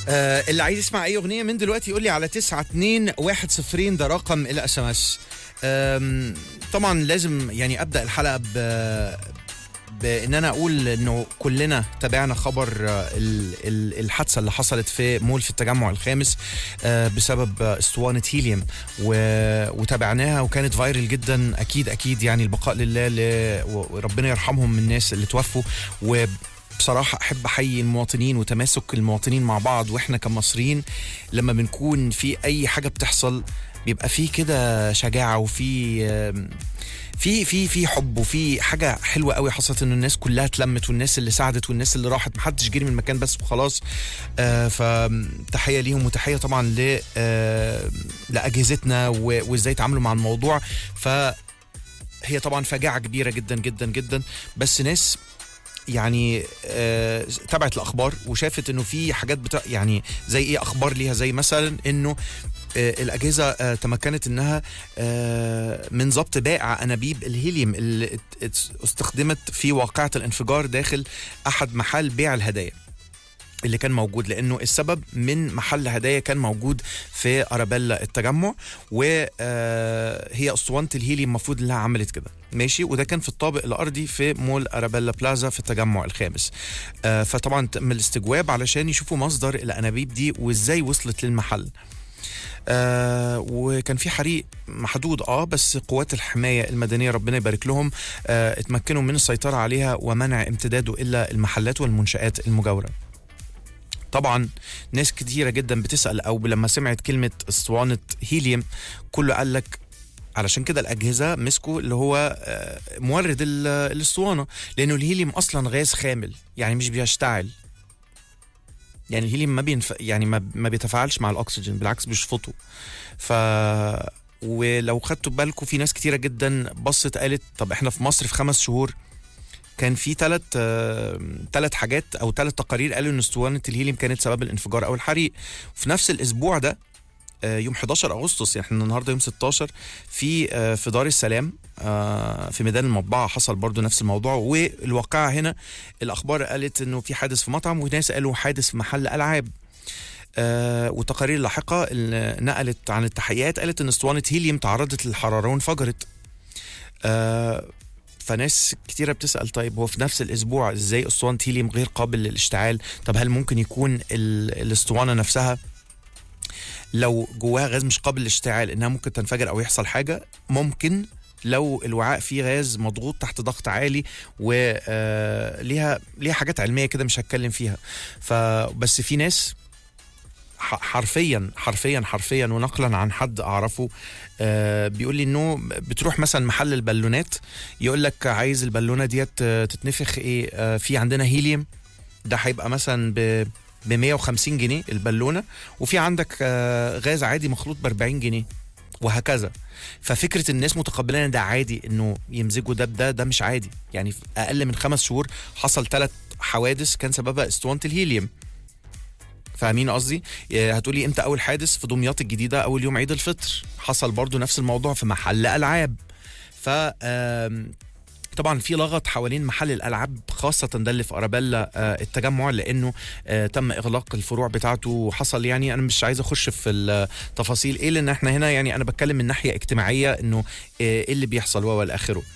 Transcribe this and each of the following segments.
آه اللي عايز يسمع اي اغنيه من دلوقتي يقول لي على 9 2 1 0 ده رقم الاس ام اس طبعا لازم يعني ابدا الحلقه ب بان انا اقول انه كلنا تابعنا خبر آه، ال- ال- الحادثه اللي حصلت في مول في التجمع الخامس آه، بسبب آه، اسطوانه هيليوم و- وتابعناها وكانت فايرل جدا اكيد اكيد يعني البقاء لله ل- وربنا يرحمهم من الناس اللي توفوا و بصراحة أحب أحيي المواطنين وتماسك المواطنين مع بعض وإحنا كمصريين لما بنكون في أي حاجة بتحصل بيبقى في كده شجاعة وفي آم، في في في حب وفي حاجه حلوه قوي حصلت ان الناس كلها اتلمت والناس اللي ساعدت والناس اللي راحت محدش جري من المكان بس وخلاص آه فتحيه ليهم وتحيه طبعا ل آه لاجهزتنا و- وازاي تعاملوا مع الموضوع فهي طبعا فجاعه كبيره جدا جدا جدا بس ناس يعني آه تابعت الاخبار وشافت انه في حاجات بتا يعني زي ايه اخبار ليها زي مثلا انه آه، الاجهزه آه، تمكنت انها آه، من ضبط بائع انابيب الهيليوم اللي ات- ات- استخدمت في واقعه الانفجار داخل احد محل بيع الهدايا اللي كان موجود لانه السبب من محل هدايا كان موجود في ارابيلا التجمع وهي اسطوانه الهيليوم المفروض انها عملت كده ماشي وده كان في الطابق الارضي في مول ارابيلا بلازا في التجمع الخامس آه، فطبعا تم الاستجواب علشان يشوفوا مصدر الانابيب دي وازاي وصلت للمحل آه وكان في حريق محدود اه بس قوات الحمايه المدنيه ربنا يبارك لهم آه اتمكنوا من السيطره عليها ومنع امتداده الا المحلات والمنشات المجاوره. طبعا ناس كتيره جدا بتسال او لما سمعت كلمه اسطوانه هيليوم كله قال لك علشان كده الاجهزه مسكوا اللي هو آه، مورد ال- الاسطوانه لانه الهيليوم اصلا غاز خامل يعني مش بيشتعل يعني الهيليوم ما بينف... يعني ما, ما بيتفاعلش مع الاكسجين بالعكس بيشفطه ف ولو خدتوا بالكم في ناس كتيره جدا بصت قالت طب احنا في مصر في خمس شهور كان في ثلاث ثلاث حاجات او ثلاث تقارير قالوا ان اسطوانه الهيليوم كانت سبب الانفجار او الحريق في نفس الاسبوع ده آه، يوم 11 اغسطس يعني احنا النهارده يوم 16 في آه، في دار السلام آه، في ميدان المطبعه حصل برضو نفس الموضوع والواقعه هنا الاخبار قالت انه في حادث في مطعم وناس قالوا حادث في محل العاب آه وتقارير لاحقه اللي نقلت عن التحقيقات قالت ان اسطوانه هيليوم تعرضت للحراره وانفجرت آه فناس كتيرة بتسأل طيب هو في نفس الأسبوع إزاي أسطوانة هيليوم غير قابل للاشتعال طب هل ممكن يكون ال- الأسطوانة نفسها لو جواها غاز مش قابل للاشتعال إنها ممكن تنفجر أو يحصل حاجة ممكن لو الوعاء فيه غاز مضغوط تحت ضغط عالي وليها ليها حاجات علمية كده مش هتكلم فيها فبس في ناس ح- حرفيا حرفيا حرفيا ونقلا عن حد اعرفه آه بيقول لي انه بتروح مثلا محل البالونات يقول لك عايز البالونه ديت آه، تتنفخ ايه آه في عندنا هيليوم ده هيبقى مثلا ب ب 150 جنيه البالونه وفي عندك آه غاز عادي مخلوط ب 40 جنيه وهكذا ففكره الناس متقبله ان ده عادي انه يمزجوا ده بده ده مش عادي يعني في اقل من خمس شهور حصل ثلاث حوادث كان سببها اسطوانه الهيليوم فاهمين قصدي آه، هتقولي امتى اول حادث في دمياط الجديده اول يوم عيد الفطر حصل برضو نفس الموضوع في محل العاب ف آم، طبعا في لغط حوالين محل الالعاب خاصه ده اللي في ارابيلا آه، التجمع لانه آه، تم اغلاق الفروع بتاعته وحصل يعني انا مش عايز اخش في التفاصيل ايه لان احنا هنا يعني انا بتكلم من ناحيه اجتماعيه انه آه، ايه اللي بيحصل و الى اخره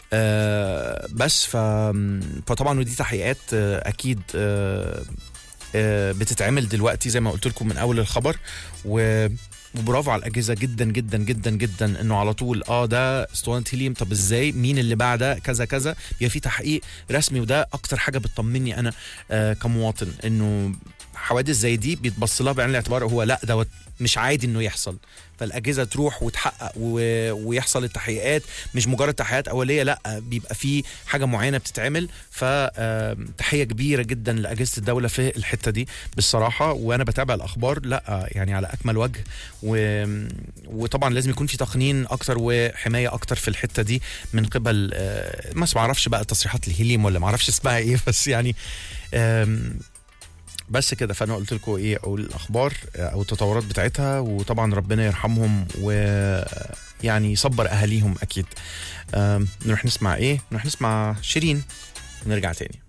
آه، بس ف فطبعا ودي تحقيقات آه، اكيد آه، آه، بتتعمل دلوقتي زي ما قلت لكم من اول الخبر و وبرافو على الاجهزه جدا جدا جدا جدا انه على طول اه ده اسطوانه هيليوم طب ازاي مين اللي باع ده كذا كذا بيبقى في تحقيق رسمي وده اكتر حاجه بتطمني انا آه كمواطن انه حوادث زي دي بيتبص لها بعين الاعتبار هو لا دوت مش عادي انه يحصل فالاجهزه تروح وتحقق و... ويحصل التحقيقات مش مجرد تحقيقات اوليه لا بيبقى في حاجه معينه بتتعمل فتحيه كبيره جدا لاجهزه الدوله في الحته دي بالصراحه وانا بتابع الاخبار لا يعني على اكمل وجه و... وطبعا لازم يكون في تقنين اكتر وحمايه اكتر في الحته دي من قبل آه، ما اعرفش بقى تصريحات الهيليوم ولا ما اعرفش اسمها ايه بس يعني آم، بس كده فانا قلت لكم ايه او الاخبار او التطورات بتاعتها وطبعا ربنا يرحمهم ويعني يصبر اهاليهم اكيد آم، نروح نسمع ايه نروح نسمع شيرين ونرجع تاني